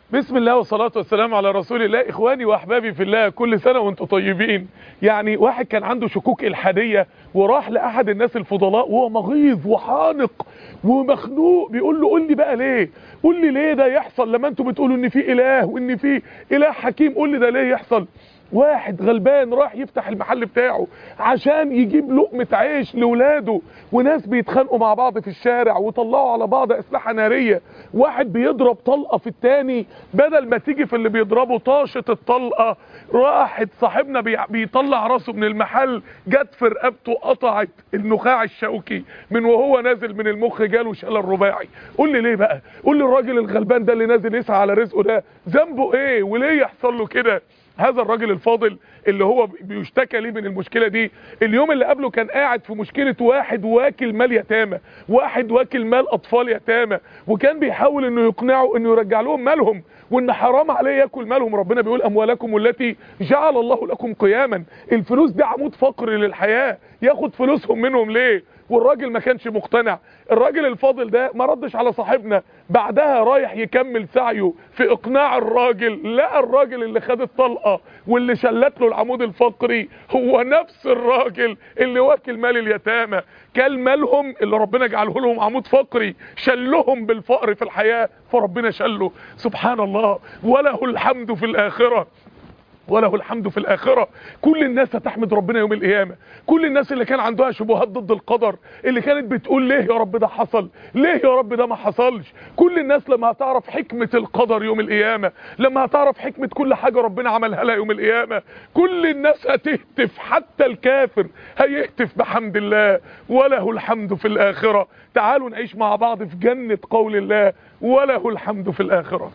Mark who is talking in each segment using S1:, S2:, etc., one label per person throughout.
S1: بسم الله والصلاة والسلام على رسول الله إخواني وأحبابي في الله كل سنة وانتم طيبين يعني واحد كان عنده شكوك إلحادية وراح لأحد الناس الفضلاء وهو مغيظ وحانق ومخنوق بيقول له قول لي بقى ليه قول لي ليه ده يحصل لما انتم بتقولوا ان في إله وان في إله حكيم قول لي ده ليه يحصل واحد غلبان راح يفتح المحل بتاعه عشان يجيب لقمة عيش لولاده وناس بيتخانقوا مع بعض في الشارع وطلعوا على بعض اسلحة نارية واحد بيضرب طلقة في التاني بدل ما تيجي في اللي بيضربه طاشت الطلقة راحت صاحبنا بي- بيطلع راسه من المحل جت في رقبته قطعت النخاع الشوكي من وهو نازل من المخ جاله شلل رباعي قول لي ليه بقى قول لي الراجل الغلبان ده اللي نازل يسعى على رزقه ده ذنبه ايه وليه يحصل له كده هذا الراجل الفاضل اللي هو بيشتكى ليه من المشكله دي اليوم اللي قبله كان قاعد في مشكله واحد واكل مال يتامى واحد واكل مال اطفال يتامى وكان بيحاول انه يقنعه انه يرجع لهم مالهم وان حرام عليه ياكل مالهم ربنا بيقول اموالكم التي جعل الله لكم قياما الفلوس دي عمود فقري للحياه ياخد فلوسهم منهم ليه والراجل ما كانش مقتنع الراجل الفاضل ده ما ردش على صاحبنا بعدها رايح يكمل سعيه في اقناع الراجل لقى الراجل اللي خد الطلقه واللي شلت له العمود الفقري هو نفس الراجل اللي واكل مال اليتامى كل مالهم اللي ربنا جعله لهم عمود فقري شلهم بالفقر في الحياه فربنا شله سبحان الله وله الحمد في الاخره وله الحمد في الآخرة كل الناس هتحمد ربنا يوم القيامة كل الناس اللي كان عندها شبهات ضد القدر اللي كانت بتقول ليه يا رب ده حصل ليه يا رب ده ما حصلش كل الناس لما هتعرف حكمة القدر يوم القيامة لما هتعرف حكمة كل حاجة ربنا عملها لها يوم القيامة كل الناس هتهتف حتى الكافر هيهتف بحمد الله وله الحمد في الآخرة تعالوا نعيش مع بعض في جنة قول الله وله الحمد في الآخرة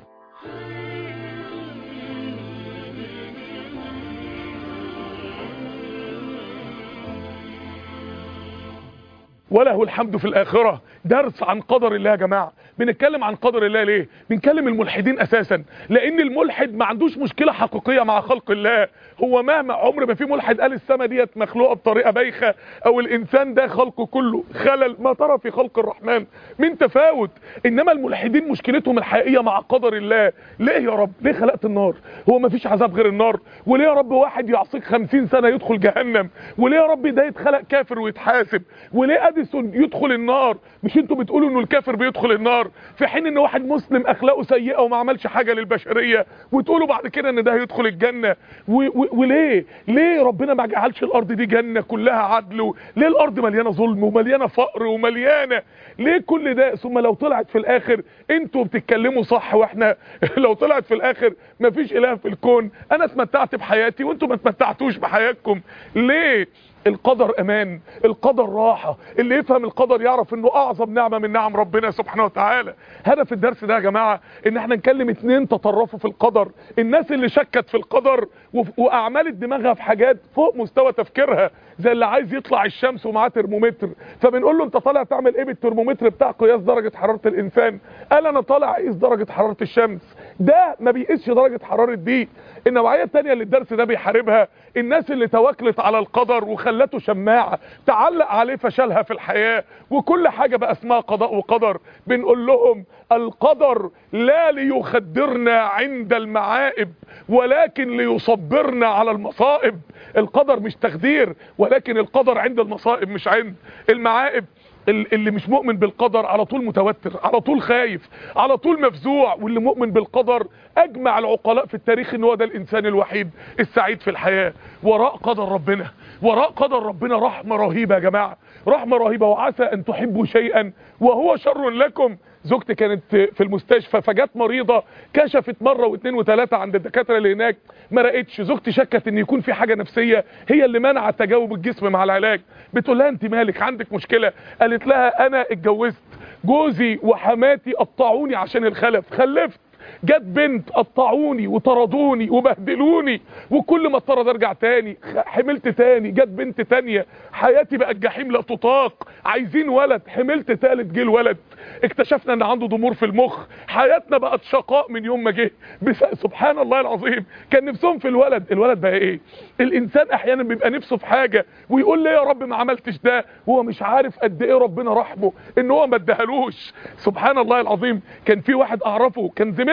S1: وله الحمد في الآخرة درس عن قدر الله يا جماعة بنتكلم عن قدر الله ليه بنكلم الملحدين أساسا لأن الملحد ما عندوش مشكلة حقيقية مع خلق الله هو مهما عمر ما في ملحد قال السماء ديت مخلوقة بطريقة بايخة أو الإنسان ده خلقه كله خلل ما ترى في خلق الرحمن من تفاوت إنما الملحدين مشكلتهم الحقيقية مع قدر الله ليه يا رب ليه خلقت النار هو ما فيش عذاب غير النار وليه يا رب واحد يعصيك خمسين سنة يدخل جهنم وليه يا رب ده يتخلق كافر ويتحاسب وليه اديسون يدخل النار مش انتوا بتقولوا انه الكافر بيدخل النار في حين ان واحد مسلم اخلاقه سيئه وما عملش حاجه للبشريه وتقولوا بعد كده ان ده هيدخل الجنه و و وليه ليه ربنا ما جعلش الارض دي جنه كلها عدل ليه الارض مليانه ظلم ومليانه فقر ومليانه ليه كل ده ثم لو طلعت في الاخر انتوا بتتكلموا صح واحنا لو طلعت في الاخر مفيش اله في الكون انا اتمتعت بحياتي وانتوا ما اتمتعتوش بحياتكم ليه القدر امان القدر راحة اللي يفهم القدر يعرف انه اعظم نعمة من نعم ربنا سبحانه وتعالى هدف الدرس ده يا جماعة ان احنا نكلم اتنين تطرفوا في القدر الناس اللي شكت في القدر وف- واعملت دماغها في حاجات فوق مستوى تفكيرها زي اللي عايز يطلع الشمس ومعاه ترمومتر فبنقول له انت طالع تعمل ايه بالترمومتر بتاع قياس درجة حرارة الانسان قال انا طالع اقيس درجة حرارة الشمس ده ما بيقيسش درجة حرارة دي النوعية التانية اللي الدرس ده بيحاربها الناس اللي توكلت على القدر وخلته شماعة تعلق عليه فشلها في الحياة وكل حاجة بقى اسمها قضاء وقدر بنقول لهم القدر لا ليخدرنا عند المعائب ولكن ليصبرنا على المصائب القدر مش تخدير ولكن القدر عند المصائب مش عند المعائب ال- اللي مش مؤمن بالقدر على طول متوتر على طول خايف على طول مفزوع واللي مؤمن بالقدر اجمع العقلاء في التاريخ ان هو ده الانسان الوحيد السعيد في الحياة وراء قدر ربنا وراء قدر ربنا رحمة رهيبة يا جماعة رحمة رهيبة وعسى ان تحبوا شيئا وهو شر لكم زوجتي كانت في المستشفى فجت مريضة كشفت مرة واثنين وثلاثة عند الدكاترة اللي هناك ما رأتش زوجتي شكت ان يكون في حاجة نفسية هي اللي منع تجاوب الجسم مع العلاج بتقول لها انت مالك عندك مشكلة قالت لها انا اتجوزت جوزي وحماتي قطعوني عشان الخلف خلفت جت بنت قطعوني وطردوني وبهدلوني وكل ما اضطر ارجع تاني حملت تاني جت بنت تانية حياتي بقت جحيم لا تطاق عايزين ولد حملت تالت جه الولد اكتشفنا ان عنده ضمور في المخ حياتنا بقت شقاء من يوم ما جه بس سبحان الله العظيم كان نفسهم في الولد الولد بقى ايه الانسان احيانا بيبقى نفسه في حاجه ويقول ليه يا رب ما عملتش ده وهو مش عارف قد ايه ربنا رحمه ان هو ما ادهالوش سبحان الله العظيم كان في واحد اعرفه كان زميل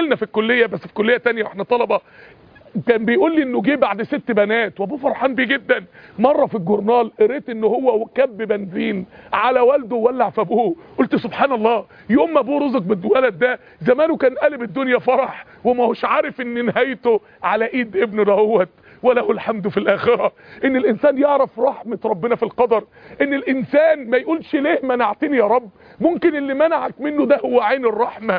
S1: زميلنا في الكليه بس في كليه تانية واحنا طلبه كان بيقول لي انه جه بعد ست بنات وابوه فرحان بيه جدا مره في الجورنال قريت ان هو كب بنزين على والده وولع في ابوه قلت سبحان الله يوم ما ابوه رزق بالولد ده زمانه كان قلب الدنيا فرح وما هوش عارف ان نهايته على ايد ابنه دهوت وله الحمد في الآخرة ان الانسان يعرف رحمة ربنا في القدر ان الانسان ما يقولش ليه منعتني يا رب ممكن اللي منعك منه ده هو عين الرحمة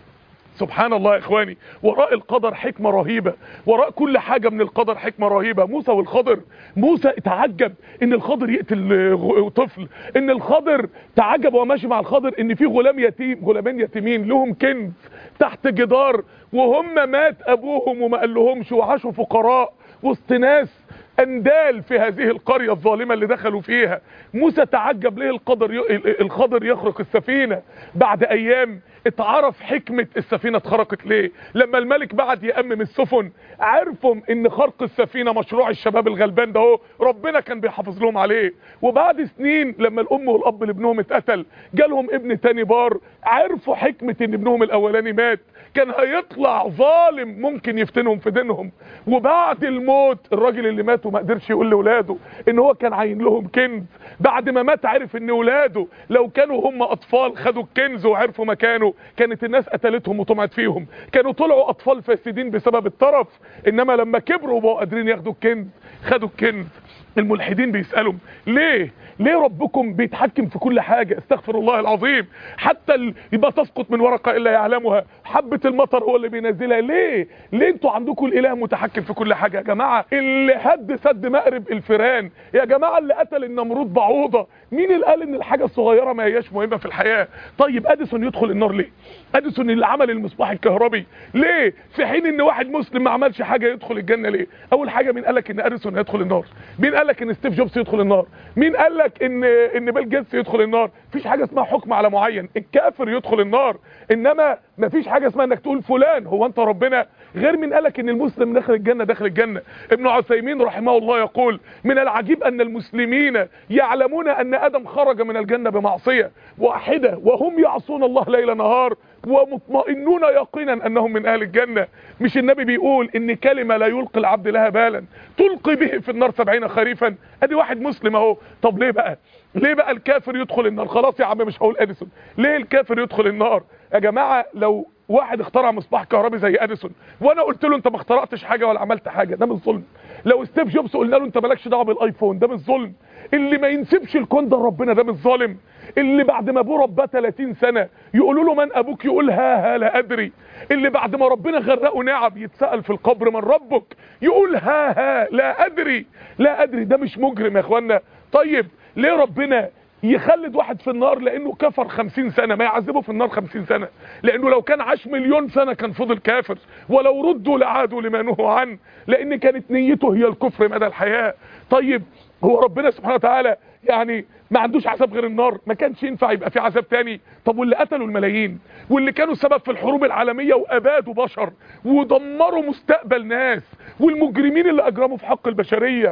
S1: سبحان الله يا اخواني وراء القدر حكمة رهيبة وراء كل حاجة من القدر حكمة رهيبة موسى والخضر موسى اتعجب ان الخضر يقتل طفل ان الخضر تعجب وهو ماشي مع الخضر ان في غلام يتيم غلامين يتيمين لهم كنز تحت جدار وهم مات ابوهم وما قال لهمش وعاشوا فقراء وسط ناس اندال في هذه القرية الظالمة اللي دخلوا فيها موسى تعجب ليه القدر ي... الخضر يخرق السفينة بعد ايام اتعرف حكمة السفينة اتخرقت ليه لما الملك بعد يأمم السفن عرفهم ان خرق السفينة مشروع الشباب الغلبان ده هو ربنا كان بيحافظ لهم عليه وبعد سنين لما الام والاب لابنهم اتقتل جالهم ابن تاني بار عرفوا حكمة ان ابنهم الاولاني مات كان هيطلع ظالم ممكن يفتنهم في دينهم وبعد الموت الراجل اللي مات وما قدرش يقول لاولاده ان هو كان عاين لهم كنز بعد ما مات عرف ان اولاده لو كانوا هم اطفال خدوا الكنز وعرفوا مكانه كانت الناس قتلتهم وطمعت فيهم كانوا طلعوا اطفال فاسدين بسبب الطرف انما لما كبروا وبقوا قادرين ياخدوا الكنز خدوا الكنز الملحدين بيسألوا ليه ليه ربكم بيتحكم في كل حاجة استغفر الله العظيم حتى ال... يبقى تسقط من ورقة إلا يعلمها حبة المطر هو اللي بينزلها ليه ليه انتوا عندكم الاله متحكم في كل حاجة يا جماعة اللي هد سد مأرب الفيران يا جماعة اللي قتل النمرود بعوضة مين اللي قال ان الحاجة الصغيرة ما هياش مهمة في الحياة طيب اديسون يدخل النار ليه اديسون اللي عمل المصباح الكهربي ليه في حين ان واحد مسلم ما عملش حاجة يدخل الجنة ليه اول حاجة مين قال لك ان اديسون هيدخل النار مين قال لك ان ستيف جوبز يدخل النار مين قال لك ان ان بيل جيتس يدخل النار مفيش حاجه اسمها حكم على معين الكافر يدخل النار انما مفيش حاجه اسمها انك تقول فلان هو انت ربنا غير من قالك ان المسلم داخل الجنه داخل الجنه ابن عثيمين رحمه الله يقول من العجيب ان المسلمين يعلمون ان ادم خرج من الجنه بمعصيه واحده وهم يعصون الله ليل نهار ومطمئنون يقينا انهم من اهل الجنه مش النبي بيقول ان كلمه لا يلقي العبد لها بالا تلقي به في النار سبعين خريفا ادي واحد مسلم اهو طب ليه بقى ليه بقى الكافر يدخل النار خلاص يا عم مش هقول اديسون ليه الكافر يدخل النار يا جماعه لو واحد اخترع مصباح كهربي زي اديسون وانا قلت له انت ما اخترعتش حاجه ولا عملت حاجه ده مش ظلم لو ستيف جوبز قلنا له انت مالكش دعوه بالايفون ده مش ظلم اللي ما ينسبش الكون ده لربنا ده مش ظالم اللي بعد ما ابوه رباه 30 سنه يقولوا له من ابوك يقول ها ها لا ادري اللي بعد ما ربنا غرقه نعم يتسال في القبر من ربك يقول ها ها لا ادري لا ادري ده مش مجرم يا اخوانا طيب ليه ربنا يخلد واحد في النار لانه كفر خمسين سنة ما يعذبه في النار خمسين سنة لانه لو كان عاش مليون سنة كان فضل كافر ولو ردوا لعادوا لما نهوا عنه لان كانت نيته هي الكفر مدى الحياة طيب هو ربنا سبحانه وتعالى يعني ما عندوش عذاب غير النار ما كانش ينفع يبقى في عذاب تاني طب واللي قتلوا الملايين واللي كانوا سبب في الحروب العالمية وابادوا بشر ودمروا مستقبل ناس والمجرمين اللي اجرموا في حق البشرية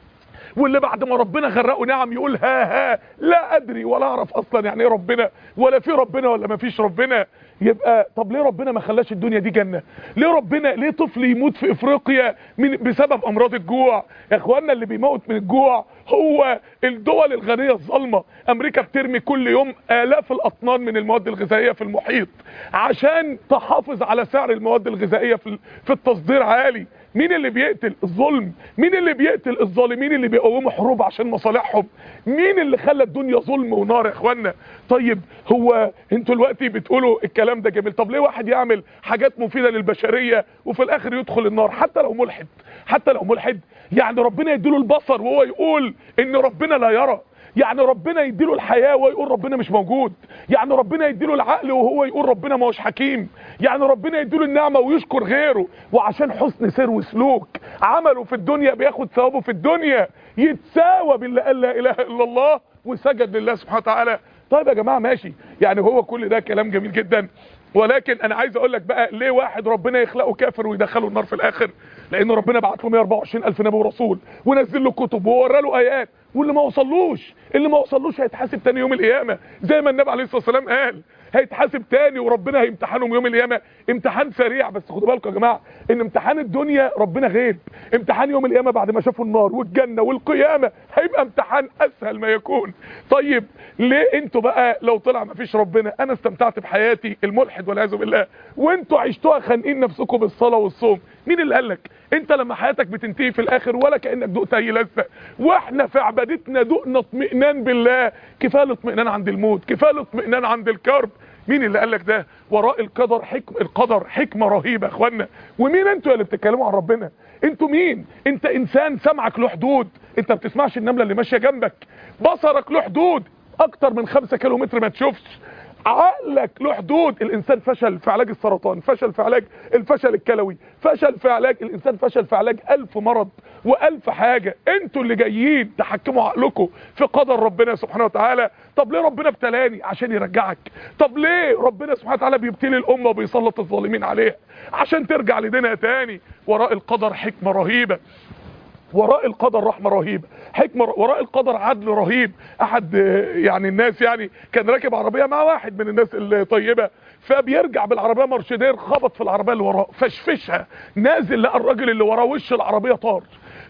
S1: واللي بعد ما ربنا غرقه نعم يقول ها ها لا ادري ولا اعرف اصلا يعني ايه ربنا ولا في ربنا ولا ما فيش ربنا يبقى طب ليه ربنا ما خلاش الدنيا دي جنة ليه ربنا ليه طفل يموت في افريقيا من بسبب امراض الجوع يا اخوانا اللي بيموت من الجوع هو الدول الغنية الظالمة امريكا بترمي كل يوم الاف الاطنان من المواد الغذائية في المحيط عشان تحافظ على سعر المواد الغذائية في في التصدير عالي مين اللي بيقتل الظلم مين اللي بيقتل الظالمين اللي بيقوموا حروب عشان مصالحهم مين اللي خلى الدنيا ظلم ونار يا اخوانا طيب هو انتوا دلوقتي بتقولوا الكلام ده جميل طب ليه واحد يعمل حاجات مفيدة للبشرية وفي الاخر يدخل النار حتى لو ملحد حتى لو ملحد يعني ربنا يديله البصر وهو يقول ان ربنا لا يرى يعني ربنا يديله الحياة ويقول ربنا مش موجود يعني ربنا يديله العقل وهو يقول ربنا ما هوش حكيم يعني ربنا يديله النعمة ويشكر غيره وعشان حسن سير وسلوك عمله في الدنيا بياخد ثوابه في الدنيا يتساوى باللي قال لا اله الا الله وسجد لله سبحانه وتعالى طيب يا جماعة ماشي يعني هو كل ده كلام جميل جدا ولكن انا عايز اقول لك بقى ليه واحد ربنا يخلقه كافر ويدخله النار في الاخر لان ربنا بعت له 124 الف نبي ورسول ونزل له كتب وورى له ايات واللي ما وصلوش اللي ما وصلوش هيتحاسب تاني يوم القيامه زي ما النبي عليه الصلاه والسلام قال هيتحاسب تاني وربنا هيمتحنهم يوم القيامه امتحان سريع بس خدوا بالكم يا جماعه ان امتحان الدنيا ربنا غيب امتحان يوم القيامه بعد ما شافوا النار والجنه والقيامه هيبقى امتحان اسهل ما يكون طيب ليه انتوا بقى لو طلع ما فيش ربنا انا استمتعت بحياتي الملحد والعياذ بالله وانتوا عشتوها خانقين نفسكم بالصلاه والصوم مين اللي قال لك انت لما حياتك بتنتهي في الاخر ولا كانك دقت اي لذه واحنا في عبادتنا دقنا اطمئنان بالله كفايه الاطمئنان عند الموت كفايه الاطمئنان عند الكرب مين اللي قال لك ده وراء القدر حكم القدر حكمه رهيبه يا اخوانا ومين انتوا اللي بتتكلموا عن ربنا انتوا مين انت انسان سمعك له حدود انت ما بتسمعش النمله اللي ماشيه جنبك بصرك له حدود اكتر من خمسة كيلو متر ما تشوفش عقلك له حدود الانسان فشل في علاج السرطان فشل في علاج الفشل الكلوي فشل في علاج الانسان فشل في علاج الف مرض والف حاجة انتوا اللي جايين تحكموا عقلكم في قدر ربنا سبحانه وتعالى طب ليه ربنا ابتلاني عشان يرجعك طب ليه ربنا سبحانه وتعالى بيبتلي الامه وبيسلط الظالمين عليها عشان ترجع لدينها تاني وراء القدر حكمه رهيبه وراء القدر رحمه رهيبه حكمه وراء القدر عدل رهيب احد يعني الناس يعني كان راكب عربيه مع واحد من الناس الطيبه فبيرجع بالعربيه مرشدير خبط في العربيه اللي وراه فشفشها نازل لقى الراجل اللي وراه وش العربيه طار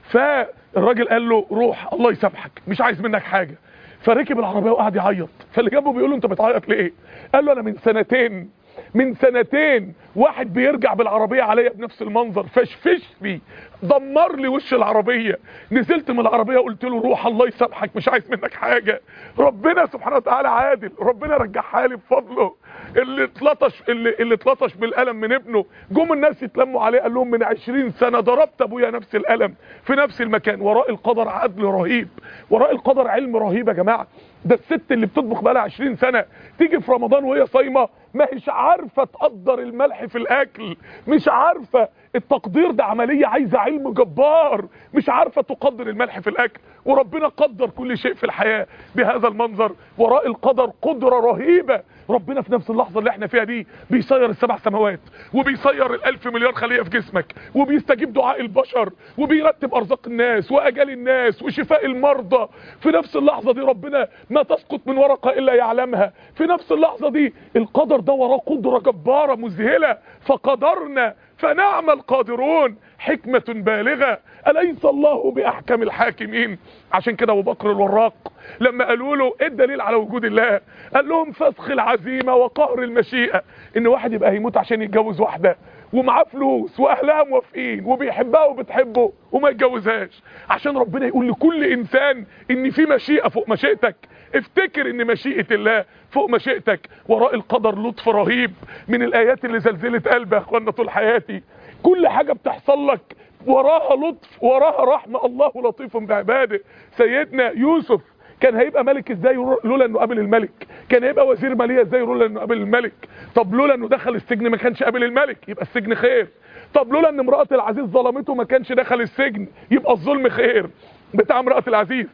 S1: فالراجل قال له روح الله يسامحك مش عايز منك حاجه فركب العربيه وقعد يعيط فاللي جنبه بيقول له انت بتعيط ليه قال له انا من سنتين من سنتين واحد بيرجع بالعربية عليا بنفس المنظر فشفش لي دمر لي وش العربية نزلت من العربية قلت له روح الله يسامحك مش عايز منك حاجة ربنا سبحانه وتعالى عادل ربنا رجعها لي بفضله اللي اتلطش اللي, اللي اتلطش بالقلم من ابنه جم الناس يتلموا عليه قال لهم من 20 سنة ضربت ابويا نفس القلم في نفس المكان وراء القدر عدل رهيب وراء القدر علم رهيب يا جماعة ده الست اللي بتطبخ بقالها 20 سنة تيجي في رمضان وهي صايمة ما هيش عارفة تقدر الملح في الاكل مش عارفة التقدير ده عملية عايزة علم جبار مش عارفة تقدر الملح في الاكل وربنا قدر كل شيء في الحياة بهذا المنظر وراء القدر قدرة رهيبة ربنا في نفس اللحظة اللي احنا فيها دي بيسير السبع سماوات وبيسير الالف مليار خلية في جسمك وبيستجيب دعاء البشر وبيرتب ارزاق الناس واجال الناس وشفاء المرضى في نفس اللحظة دي ربنا ما تسقط من ورقة الا يعلمها في نفس اللحظة دي القدر ده وراه قدرة جبارة مذهلة فقدرنا فنعم القادرون حكمة بالغة أليس الله بأحكم الحاكمين عشان كده أبو بكر الوراق لما قالوا له ايه الدليل على وجود الله قال لهم فسخ العزيمة وقهر المشيئة ان واحد يبقى هيموت عشان يتجوز واحدة ومعاه فلوس واهلها موافقين وبيحبها وبتحبه وما يتجوزهاش عشان ربنا يقول لكل انسان ان في مشيئة فوق مشيئتك افتكر ان مشيئة الله فوق مشيئتك وراء القدر لطف رهيب من الايات اللي زلزلت قلبي يا اخوانا طول حياتي كل حاجة بتحصل لك وراها لطف وراها رحمة الله لطيف بعباده سيدنا يوسف كان هيبقى ملك ازاي لولا انه قابل الملك كان هيبقى وزير ماليه ازاي لولا انه قابل الملك طب لولا انه دخل السجن ما كانش قابل الملك يبقى السجن خير طب لولا ان امراه العزيز ظلمته ما كانش دخل السجن يبقى الظلم خير بتاع امراه العزيز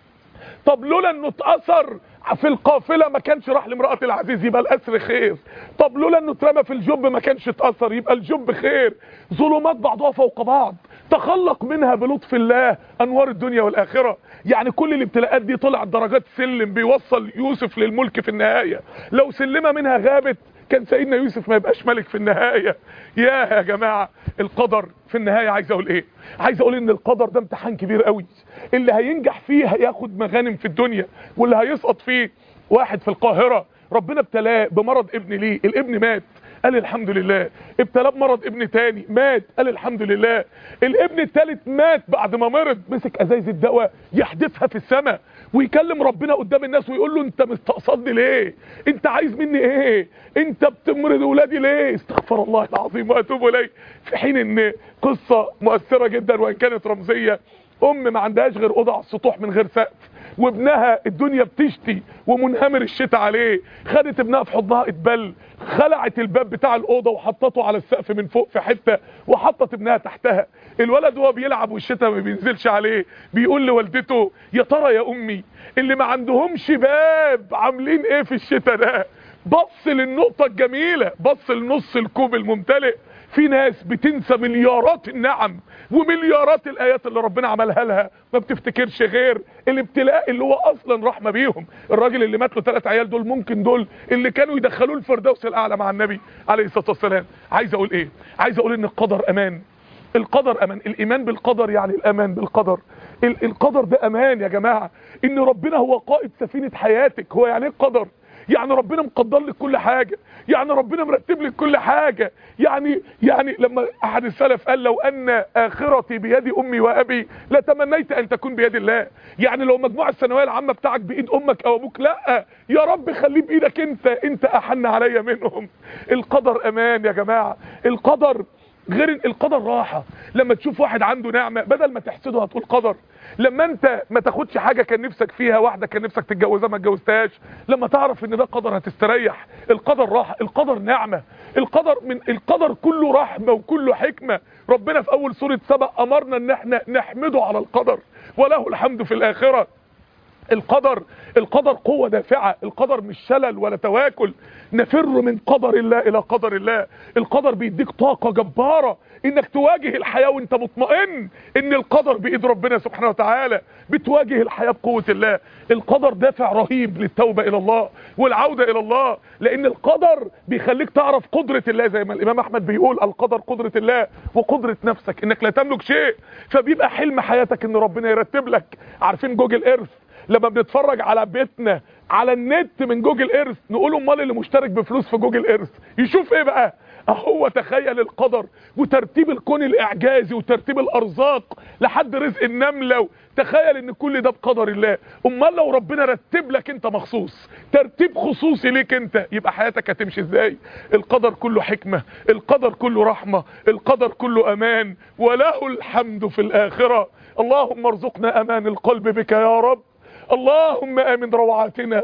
S1: طب لولا انه اتاثر في القافله ما كانش راح لامراه العزيز يبقى الاسر خير طب لولا انه اترمى في الجب ما كانش اتاثر يبقى الجب خير ظلمات بعضها فوق بعض تخلق منها بلطف الله انوار الدنيا والاخره يعني كل الابتلاءات دي طلعت درجات سلم بيوصل يوسف للملك في النهايه لو سلمه منها غابت كان سيدنا يوسف ما يبقاش ملك في النهايه يا يا جماعه القدر في النهايه عايز اقول ايه عايز اقول ان القدر ده امتحان كبير قوي اللي هينجح فيه هياخد مغانم في الدنيا واللي هيسقط فيه واحد في القاهره ربنا ابتلاه بمرض ابن ليه الابن مات قال الحمد لله ابتلاه بمرض ابن تاني مات قال الحمد لله الابن التالت مات بعد ما مرض مسك ازايز الدواء يحدفها في السماء ويكلم ربنا قدام الناس ويقول له انت مستقصدني ليه انت عايز مني ايه انت بتمرض ولادي ليه استغفر الله العظيم واتوب اليه في حين ان قصة مؤثرة جدا وان كانت رمزية ام ما عندهاش غير اوضه على السطوح من غير سقف وابنها الدنيا بتشتي ومنهمر الشتاء عليه خدت ابنها في حضنها اتبل خلعت الباب بتاع الاوضه وحطته على السقف من فوق في حته وحطت ابنها تحتها الولد وهو بيلعب والشتاء ما بينزلش عليه بيقول لوالدته يا ترى يا امي اللي ما عندهمش باب عاملين ايه في الشتاء ده بص للنقطه الجميله بص لنص الكوب الممتلئ في ناس بتنسى مليارات النعم ومليارات الايات اللي ربنا عملها لها ما بتفتكرش غير الابتلاء اللي هو اصلا رحمه بيهم الراجل اللي مات له ثلاث عيال دول ممكن دول اللي كانوا يدخلوه الفردوس الاعلى مع النبي عليه الصلاه والسلام عايز اقول ايه عايز اقول ان القدر امان القدر امان الايمان بالقدر يعني الامان بالقدر ال- القدر ده امان يا جماعه ان ربنا هو قائد سفينه حياتك هو يعني ايه القدر يعني ربنا مقدر لك كل حاجة يعني ربنا مرتب لك كل حاجة يعني يعني لما احد السلف قال لو ان اخرتي بيد امي وابي لتمنيت ان تكون بيد الله يعني لو مجموع الثانويه العامه بتاعك بايد امك او ابوك لا يا رب خليه بايدك انت انت احن عليا منهم القدر امان يا جماعه القدر غير إن القدر راحة لما تشوف واحد عنده نعمة بدل ما تحسده هتقول قدر لما انت ما تاخدش حاجة كان نفسك فيها واحدة كان نفسك تتجوزها ما اتجوزتهاش لما تعرف ان ده قدر هتستريح القدر راحة القدر نعمة القدر من القدر كله رحمة وكله حكمة ربنا في اول سورة سبأ امرنا ان احنا نحمده على القدر وله الحمد في الاخرة القدر القدر قوة دافعة القدر مش شلل ولا تواكل نفر من قدر الله الى قدر الله القدر بيديك طاقة جبارة انك تواجه الحياة وانت مطمئن ان القدر بايد ربنا سبحانه وتعالى بتواجه الحياة بقوة الله القدر دافع رهيب للتوبة الى الله والعودة الى الله لان القدر بيخليك تعرف قدرة الله زي ما الامام احمد بيقول القدر قدرة الله وقدرة نفسك انك لا تملك شيء فبيبقى حلم حياتك ان ربنا يرتب لك عارفين جوجل ايرث لما بنتفرج على بيتنا على النت من جوجل ايرث نقول امال اللي مشترك بفلوس في جوجل ايرث يشوف ايه بقى اهو تخيل القدر وترتيب الكون الاعجازي وترتيب الارزاق لحد رزق النمله تخيل ان كل ده بقدر الله امال لو ربنا رتب لك انت مخصوص ترتيب خصوصي ليك انت يبقى حياتك هتمشي ازاي القدر كله حكمه القدر كله رحمه القدر كله امان وله الحمد في الاخره اللهم ارزقنا امان القلب بك يا رب اللهم امن روعاتنا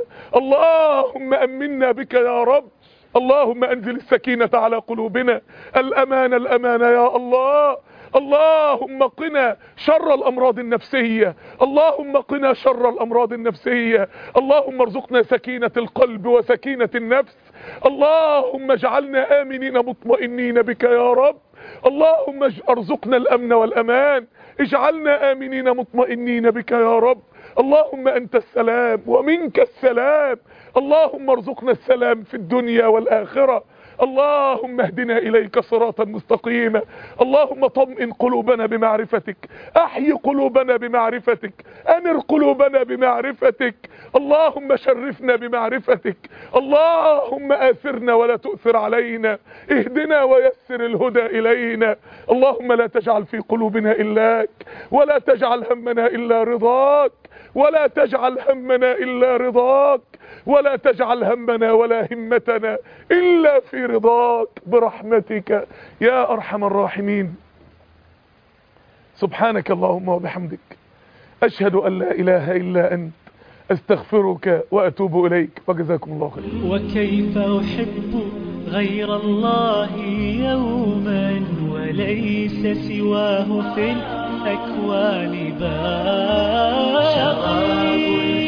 S1: اللهم امنا بك يا رب اللهم انزل السكينة على قلوبنا الامان الامان يا الله اللهم قنا شر الامراض النفسية اللهم قنا شر الامراض النفسية اللهم ارزقنا سكينة القلب وسكينة النفس اللهم اجعلنا امنين مطمئنين بك يا رب اللهم اج- ارزقنا الامن والامان اجعلنا امنين مطمئنين بك يا رب اللهم انت السلام ومنك السلام اللهم ارزقنا السلام في الدنيا والاخره اللهم اهدنا اليك صراطا مستقيما اللهم طمئن قلوبنا بمعرفتك احي قلوبنا بمعرفتك انر قلوبنا بمعرفتك اللهم شرفنا بمعرفتك اللهم اثرنا ولا تؤثر علينا اهدنا ويسر الهدى الينا اللهم لا تجعل في قلوبنا الاك ولا تجعل همنا الا رضاك ولا تجعل همنا الا رضاك ولا تجعل همنا ولا همتنا إلا في رضاك برحمتك يا أرحم الراحمين سبحانك اللهم وبحمدك أشهد أن لا إله إلا أنت أستغفرك وأتوب إليك وجزاكم الله خير
S2: وكيف أحب غير الله يوما وليس سواه في الأكوان بار شغاب